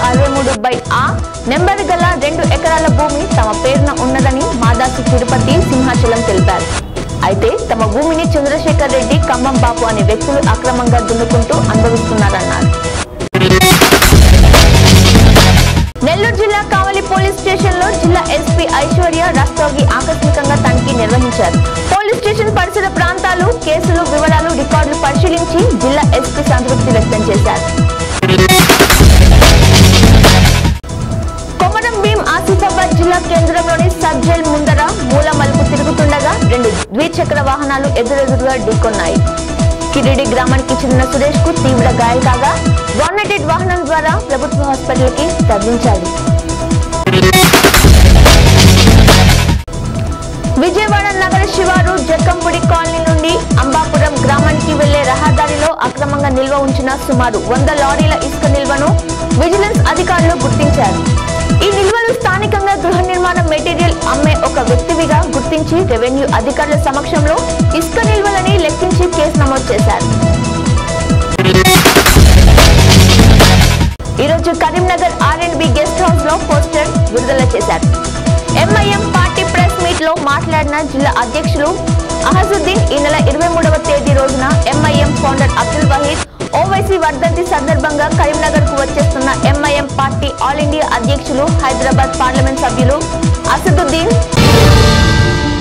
అరవై మూడు బై ఆ నెంబర్ గల రెండు ఎకరాల భూమి తమ పేరున ఉన్నదని మాదాసు తిరుపతి సింహాచలం తెలిపారు అయితే తమ భూమిని చంద్రశేఖర్ రెడ్డి ఖమ్మం బాపు అనే వ్యక్తులు అక్రమంగా దున్నుకుంటూ అనుభవిస్తున్నారన్నారు నెల్లూరు జిల్లా కావలి పోలీస్ స్టేషన్ లో జిల్లా ఎస్పీ ఐశ్వర్య రస్తోగి ఆకస్మికంగా తనిఖీ నిర్వహించారు పోలీస్ స్టేషన్ పరిసర ప్రాంతాలు కేసులు వివరాలు రికార్డులు పరిశీలించి జిల్లా ఎస్పీ సంతృప్తి వ్యక్తం చేశారు కొమరం భీం ఆసిఫాబాద్ జిల్లా కేంద్రంలోని సబ్ జైల్ ముందర మూల మలుపు తిరుగుతుండగా రెండు ద్విచక్ర వాహనాలు ఎదురెదురుగా ఢీకొన్నాయి కిరిడి గ్రామానికి చెందిన సురేష్ కు తీవ్ర గాయాలు కాగా వార్నెటెడ్ వాహనం ద్వారా ప్రభుత్వ హాస్పిటల్ కి తరలించారు విజయవాడ నగర శివారు జక్కంపుడి కాలనీ నుండి అంబాపురం గ్రామానికి వెళ్లే రహదారిలో అక్రమంగా నిల్వ ఉంచిన సుమారు వంద లారీల ఇసుక నిల్వను విజిలెన్స్ అధికారులు గుర్తించారు ఈ నిల్వలు స్థానికంగా గృహ నిర్మాణ మెటీరియల్ అమ్మే ఒక వ్యక్తివిగా గుర్తించి రెవెన్యూ అధికారుల సమక్షంలో ఇసుక నిల్వలని లెక్కించి కేసు నమోదు చేశారు ఈ రోజు Karimnagar R and B guest house లో పోస్టర్ విడుదల చేశారు ఎంఐఎం పార్టీ ప్రెస్ మీట్ లో మాట్లాడిన జిల్లా అధ్యక్షులు అహజుద్దీన్ ఈ నెల ఇరవై మూడవ తేదీ రోజున ఎంఐఎం ఫౌండర్ అబ్దుల్ వహీద్ ఓవైసీ వర్ధంతి సందర్భంగా కరీంనగర్ కు వచ్చేస్తున్న ఎంఐఎం పార్టీ ఆల్ ఇండియా అధ్యక్షులు హైదరాబాద్ పార్లమెంట్ సభ్యులు అసదుద్దీన్